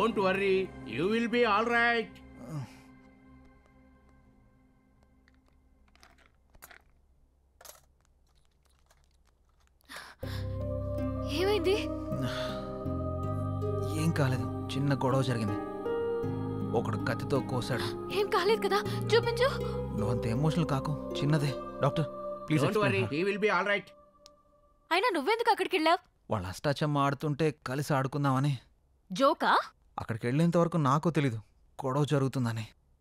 Don't worry you will be all right ఏమైంది ఏం కాలేదు చిన్న గొడవ జరిగింది ఒకడు కత్తితో కోసాడు ఏం కాలేదు కదా చూపించు నువ్వంత ఎమోషనల్ కాకు చిన్నదే doctor please don't worry he will be all right అయినా నువ్వెందుకు అక్కడికి వెళ్ళావు వాళ్ళ అష్టాచమ్మ ఆడుతుంటే కలిసి ఆడుకుందామని జోకా అక్కడికి వెళ్ళేంత వరకు నాకు తెలీదు గొడవ జరుగుతుందని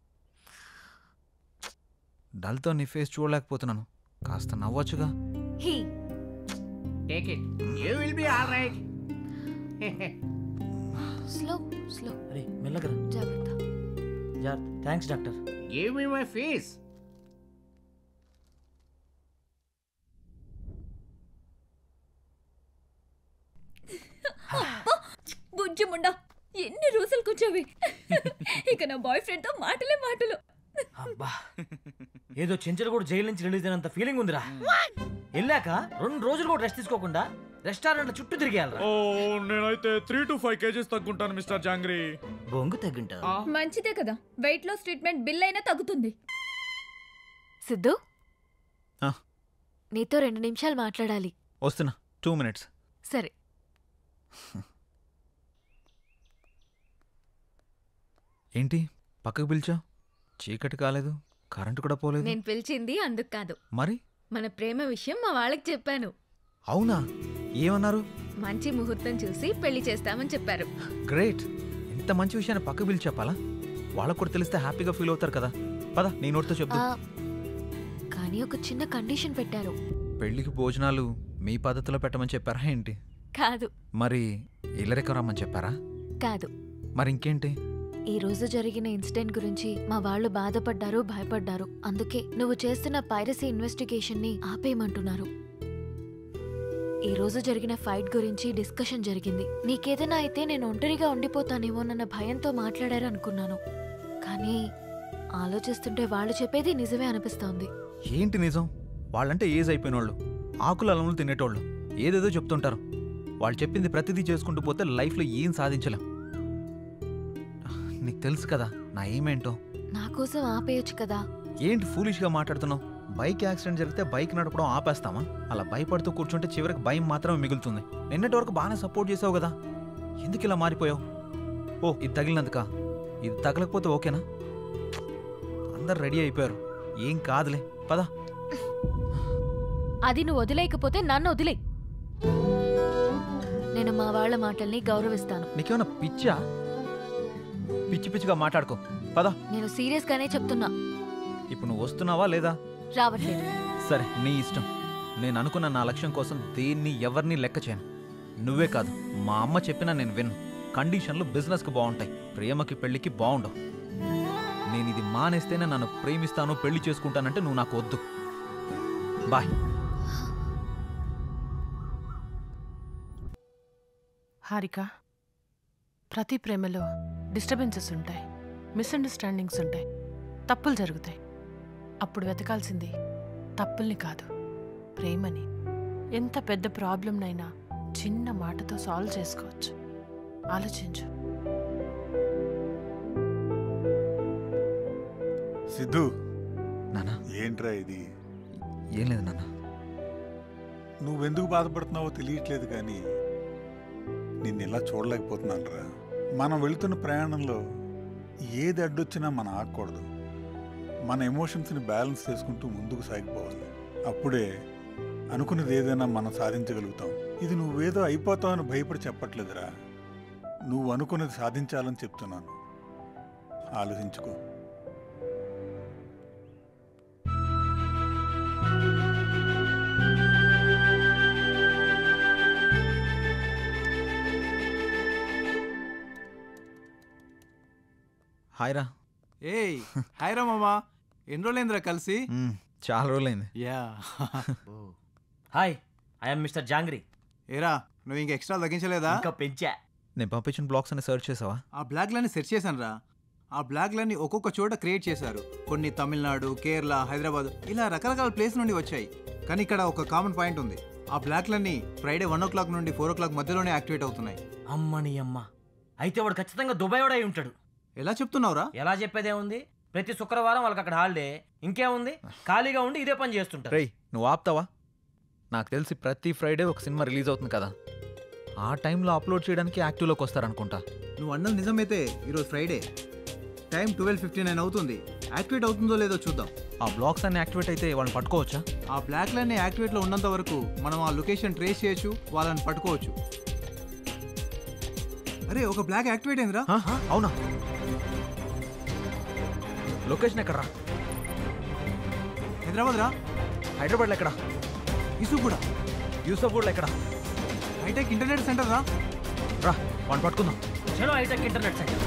డల్తో నీ ఫేస్ చూడలేకపోతున్నాను కాస్త నవ్వొచ్చుగా he take it you will be all right slow slow అరే మెల్లగరా జాగ్రత్త జాగ్రత్త thanks doctor give me my fees బుజ్జి ముండా ఎన్ని రోజులు కూర్చోవి ఇక నా బాయ్ ఫ్రెండ్ తో మాటలే మాటలు అబ్బా ఏదో చెంచలు కూడా జైలు నుంచి రిలీజ్ అయినంత ఫీలింగ్ ఉందిరా వెళ్ళాక రెండు రోజులు కూడా రెస్ట్ తీసుకోకుండా రెస్టారెంట్ చుట్టూ తిరిగేయాలరా ఓ నేనైతే త్రీ టు ఫైవ్ కేజీస్ తగ్గుంటాను మిస్టర్ జాంగ్రీ బొంగు తగ్గింటా మంచిదే కదా వెయిట్ లాస్ ట్రీట్మెంట్ బిల్ అయినా తగ్గుతుంది సిద్ధు ఆ. నీతో రెండు నిమిషాలు మాట్లాడాలి వస్తున్నా టూ మినిట్స్ సరే ఏంటి పక్కకు పిలిచావు చీకటి కాలేదు కరెంటు కూడా పోలేదు నేను పిలిచింది అందుకు కాదు మరి మన ప్రేమ విషయం మా వాళ్ళకి చెప్పాను అవునా ఏమన్నారు మంచి ముహూర్తం చూసి పెళ్లి చేస్తామని చెప్పారు గ్రేట్ ఇంత మంచి విషయాన్ని పక్కకు పిలిచి చెప్పాలా వాళ్ళకు కూడా తెలిస్తే హ్యాపీగా ఫీల్ అవుతారు కదా పద నీ నోటితో చెప్తూ ఆ, కానీ ఒక చిన్న కండిషన్ పెట్టారు పెళ్లికి భోజనాలు మీ పద్ధతిలో పెట్టమని చెప్పారా ఏంటి కాదు మరి ఇల్లరికం రమ్మని చెప్పారా కాదు మరి ఇంకేంటి ఈ రోజు జరిగిన ఇన్సిడెంట్ గురించి మా వాళ్ళు బాధపడ్డారు భయపడ్డారు అందుకే నువ్వు చేస్తున్న పైరసీ ఇన్వెస్టిగేషన్ ని ఆపేయమంటున్నారు ఈ రోజు జరిగిన ఫైట్ గురించి డిస్కషన్ జరిగింది నీకేదైనా అయితే నేను ఒంటరిగా ఉండిపోతానేమోనన్న భయంతో మాట్లాడారు అనుకున్నాను కానీ ఆలోచిస్తుంటే వాళ్ళు చెప్పేది నిజమే అనిపిస్తోంది ఏంటి నిజం వాళ్ళంటే ఏజ్ అయిపోయిన వాళ్ళు ఆకులు అలములు తినేటోళ్ళు ఏదేదో చెప్తుంటారు వాళ్ళు చెప్పింది ప్రతిదీ చేసుకుంటూ పోతే లైఫ్లో ఏం సాధించలేం నీకు తెలుసు కదా నా ఏమేంటో నా కోసం ఆపేయొచ్చు కదా ఏంటి ఫూలిష్గా మాట్లాడుతున్నావు బైక్ యాక్సిడెంట్ జరిగితే బైక్ నడపడం ఆపేస్తామా అలా భయపడుతూ కూర్చుంటే చివరికి భయం మాత్రమే మిగులుతుంది నిన్నటి వరకు బాగానే సపోర్ట్ చేసావు కదా ఎందుకు ఇలా మారిపోయావు ఓ ఇది తగిలినందుక ఇది తగలకపోతే ఓకేనా అందరు రెడీ అయిపోయారు ఏం కాదులే పద అది నువ్వు వదిలేయకపోతే నన్ను వదిలే నేను మా వాళ్ళ మాటల్ని గౌరవిస్తాను నీకేమైనా పిచ్చా పిచ్చి పిచ్చిగా మాట్లాడుకో పద నేను సీరియస్ గానే చెప్తున్నా ఇప్పుడు నువ్వు వస్తున్నావా లేదా రావట్లేదు సరే నీ ఇష్టం నేను అనుకున్న నా లక్ష్యం కోసం దేన్ని ఎవరిని లెక్క చేయను నువ్వే కాదు మా అమ్మ చెప్పినా నేను విన్ను కండిషన్లు బిజినెస్కి బాగుంటాయి ప్రేమకి పెళ్లికి బాగుండవు నేను ఇది మానేస్తేనే నన్ను ప్రేమిస్తాను పెళ్లి చేసుకుంటానంటే నువ్వు నాకు వద్దు బాయ్ హారిక ప్రతి ప్రేమలో డిస్టర్బెన్సెస్ ఉంటాయి మిస్అండర్స్టాండింగ్స్ ఉంటాయి తప్పులు జరుగుతాయి అప్పుడు వెతకాల్సింది తప్పుల్ని కాదు ప్రేమని ఎంత పెద్ద ప్రాబ్లంనైనా చిన్న మాటతో సాల్వ్ చేసుకోవచ్చు ఆలోచించు సిద్ధు నాన్న ఏంట్రా ఇది ఏం లేదు నాన్న నువ్వెందుకు బాధపడుతున్నావో తెలియట్లేదు కానీ నిన్ను ఇలా చూడలేకపోతున్నాను రా మనం వెళుతున్న ప్రయాణంలో ఏది అడ్డొచ్చినా మనం ఆగకూడదు మన ఎమోషన్స్ని బ్యాలెన్స్ చేసుకుంటూ ముందుకు సాగిపోవాలి అప్పుడే అనుకున్నది ఏదైనా మనం సాధించగలుగుతాం ఇది నువ్వేదో అయిపోతావని భయపడి చెప్పట్లేదురా నువ్వు అనుకున్నది సాధించాలని చెప్తున్నాను ఆలోచించుకో హాయ్ రా ఏయ్ హాయ్ రా మామా ఎన్ని రోజులైందిరా కలిసి మ్, చాలా రోజులైంది yeah hi I'm mister Jangri ఏరా నువ్వు ఇంక ఎక్స్ట్రా తగ్గించలేదా ఇంకా పెంచా నేను పంపించిన బ్లాగ్స్ అని సెర్చ్ చేసావా ఆ బ్లాగ్లన్నీ సెర్చ్ చేశాను రా ఆ బ్లాగ్లన్నీ ఒక్కొక్క చోట క్రియేట్ చేశారు కొన్ని తమిళనాడు కేరళ హైదరాబాద్ ఇలా రకరకాల ప్లేస్ నుండి వచ్చాయి కానీ ఇక్కడ ఒక కామన్ పాయింట్ ఉంది ఆ బ్లాక్లన్నీ ఫ్రైడే వన్ ఓ క్లాక్ నుండి ఫోర్ ఓ క్లాక్ మధ్యలోనే యాక్టివేట్ అవుతున్నాయి అమ్మని అమ్మ అయితే వాడు ఖచ్చితంగా దుబాయ్ వాడు అయి ఉంటాడు ఎలా చెప్తున్నావురా ఎలా చెప్పేదేముంది ప్రతి శుక్రవారం వాళ్ళకి అక్కడ హాలిడే ఇంకేముంది ఖాళీగా ఉండి ఇదే పని చేస్తుంటారు రేయ్ నువ్వు ఆపుతావా నాకు తెలిసి ప్రతి ఫ్రైడే ఒక సినిమా రిలీజ్ అవుతుంది కదా ఆ టైంలో అప్లోడ్ చేయడానికి యాక్టివ్లోకి వస్తారనుకుంటా నువ్వు అన్నది నిజమైతే ఈరోజు Friday time twelve fifty nine అవుతుంది యాక్టివేట్ అవుతుందో లేదో చూద్దాం ఆ బ్లాగ్స్ అన్ని యాక్టివేట్ అయితే వాళ్ళని పట్టుకోవచ్చా ఆ బ్లాక్ లైన్ యాక్టివేట్లో ఉన్నంత వరకు మనం ఆ లొకేషన్ ట్రేస్ చేయొచ్చు వాళ్ళని పట్టుకోవచ్చు అరే ఒక బ్లాక్ యాక్టివేట్ అయిందిరా ఆ? అవునా లొకేషన్ ఎక్కడరా హైదరాబాద్ రా హైదరాబాద్లో ఎక్కడ ఇసు కూడా యూసఫ్గూడ్లో ఎక్కడ హైటెక్ ఇంటర్నెట్ సెంటర్ రా రా వాడిని పట్టుకుందాం చలో hitech internet centre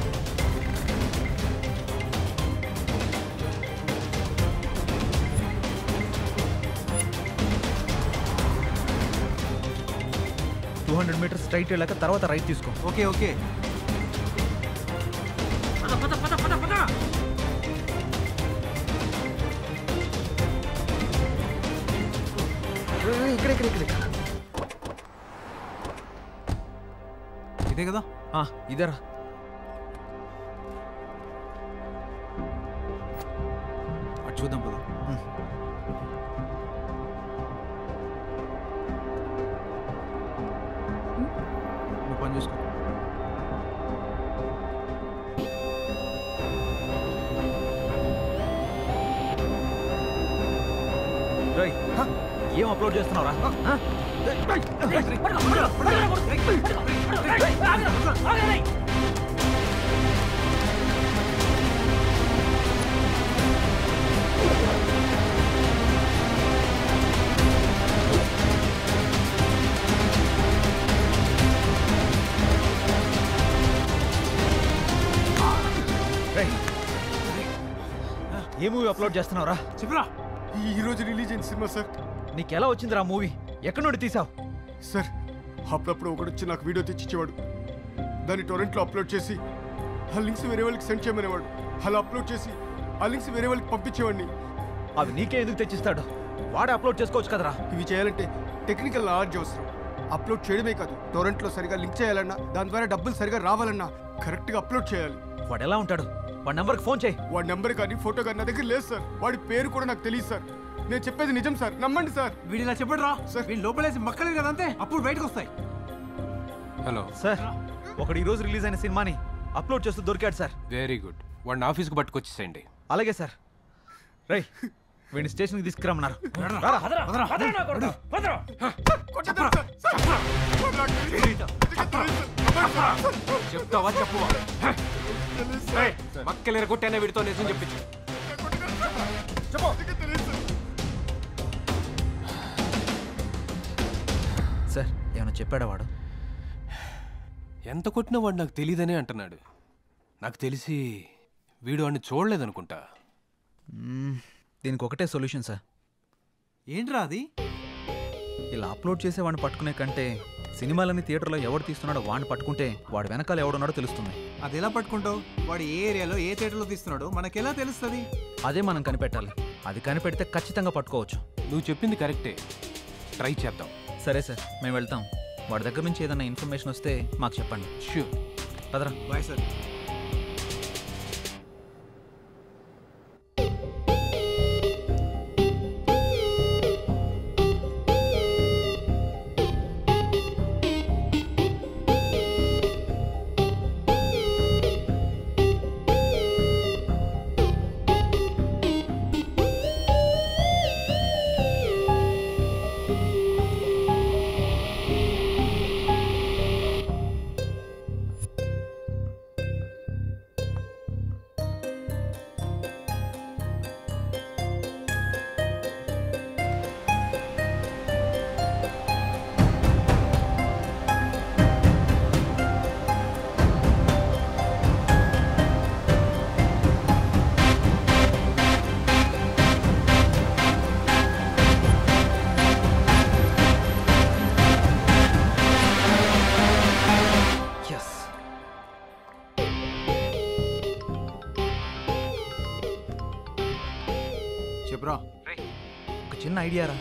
two hundred metres straight వెళ్ళాక తర్వాత రైట్ తీసుకో ఓకే ఓకే పద పద పద పద పద ఇక్కడ ఇక్కడ ఇక్కడ ఇదే కదా ఆ, ఇదేరా అటు చూద్దాం పద నువ్వు పని చూసుకో రేయ్, హ? ఏం అప్లోడ్ చేస్తున్నావురా హ? రేయ్. ఏ మూవీ అప్లోడ్ చేస్తున్నావురా చెప్పరా ఈ రోజు రిలీజ్ అయిన సినిమా సార్ నీకు ఎలా వచ్చిందిరా మూవీ ఎక్కడి నుండి తీసావు సార్ అప్పుడప్పుడు ఒకడు వచ్చి నాకు వీడియో తెచ్చిచ్చేవాడు దాన్ని టొరెంట్లో అప్లోడ్ చేసి ఆ లింక్స్ వేరే వాళ్ళకి సెండ్ చేయమనేవాడు అలా అప్లోడ్ చేసి ఆ లింక్స్ వేరే వాళ్ళకి పంపించేవాడిని అవి నీకే ఎందుకు తెచ్చిస్తాడు వాడే అప్లోడ్ చేసుకోవచ్చు కదరా ఇవి చేయాలంటే టెక్నికల్ నాలెడ్జ్ అవసరం అప్లోడ్ చేయడమే కాదు టొరెంట్లో సరిగా లింక్ చేయాలన్నా దాని ద్వారా డబ్బులు సరిగా రావాలన్నా కరెక్ట్గా అప్లోడ్ చేయాలి వాడు ఎలా ఉంటాడు వాడి నెంబర్కి ఫోన్ చేయి వాడి నెంబర్ కానీ ఫోటో కానీ నా దగ్గర లేదు సార్ వాడి పేరు కూడా నాకు తెలియదు సార్ నేను చెప్పేది నిజం సార్ నమ్మండి సార్ వీడు ఇలా చెప్పడు రా సార్. వీళ్ళు లోపలేసి మక్కలేదు కదా అంతే అప్పుడు బయటకు వస్తాయి హలో సార్ ఒకడు ఈరోజు రిలీజ్ అయిన సినిమాని అప్లోడ్ చేస్తూ దొరికాడు సార్ వెరీ గుడ్ వాడిని ఆఫీస్కి పట్టుకొచ్చేసేయండి అలాగే సార్ రై వీడిని స్టేషన్కి తీసుకురమ్మన్నారు రారా. పదరా పదరా నా కొడుకు పదరా చెప్తావా చెప్పువా మక్కలు ఎరగొట్టేనే వీడితో నిజం చెప్పించు సార్ ఏమైనా చెప్పాడా వాడు ఎంత కొట్టినా వాడు నాకు తెలియదనే అంటున్నాడు నాకు తెలిసి వీడు వాడిని చూడలేదనుకుంటా మ్మ్, దీనికి ఒకటే సొల్యూషన్ సార్ ఏంట్రా అది ఇలా అప్లోడ్ చేసే వాడిని పట్టుకునే కంటే సినిమాలని థియేటర్లో ఎవడు తీస్తున్నాడో వాడిని పట్టుకుంటే వాడు వెనకాల ఎవడున్నాడో తెలుస్తుంది అది ఎలా పట్టుకుంటావు వాడు ఏ ఏరియాలో ఏ థియేటర్లో తీస్తున్నాడో మనకెలా తెలుస్తుంది అదే మనం కనిపెట్టాలి అది కనిపెడితే ఖచ్చితంగా పట్టుకోవచ్చు నువ్వు చెప్పింది కరెక్టే ట్రై చేద్దాం సరే సార్ మేము వెళ్తాం వాడి దగ్గర నుంచి ఏదైనా ఇన్ఫర్మేషన్ వస్తే మాకు చెప్పండి ష్యూర్ పదరా బాయ్ సార్ ఎస్ చెప్పురా ఒక చిన్న ఐడియా రా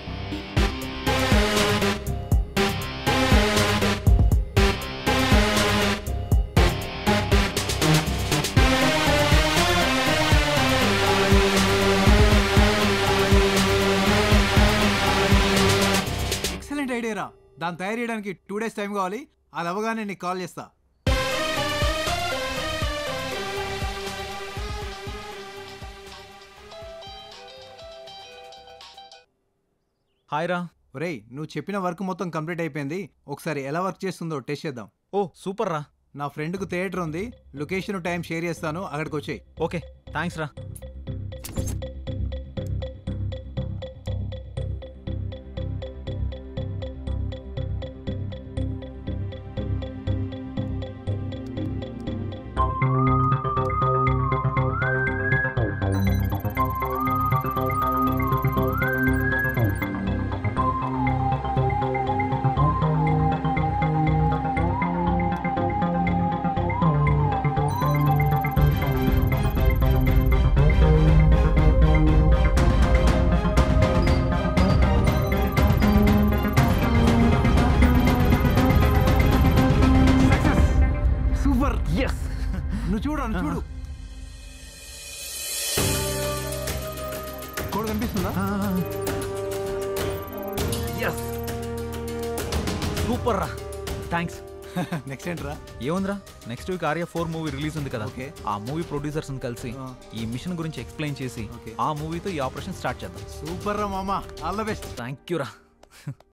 దాన్ని తయారు చేయడానికి టూ డేస్ టైం కావాలి అది అవ్వగానే నీకు కాల్ చేస్తా హాయ్ రా ఒరేయ్ నువ్వు చెప్పిన వర్క్ మొత్తం కంప్లీట్ అయిపోయింది ఒకసారి ఎలా వర్క్ చేస్తుందో టెస్ట్ చేద్దాం ఓ సూపర్ రా నా ఫ్రెండ్కు థియేటర్ ఉంది లొకేషన్ టైం షేర్ చేస్తాను అక్కడికి వచ్చేయి ఓకే థ్యాంక్స్ రా సూపర్ ఎస్ నువ్వు చూడు నువ్వు చూడు కోడ్ కనిపిస్తుందా ఎస్ సూపర్ రా థ్యాంక్స్ నెక్స్ట్ ఏంట్రా ఏముందిరా next week Arya four movie release ఉంది కదా Okay. ఆ మూవీ ప్రొడ్యూసర్స్ కలిసి ఆ. ఈ మిషన్ గురించి ఎక్స్ప్లెయిన్ చేసి Okay. ఆ మూవీతో ఈ ఆపరేషన్ స్టార్ట్ చేద్దాం సూపర్ రా మామ all the best thank you రా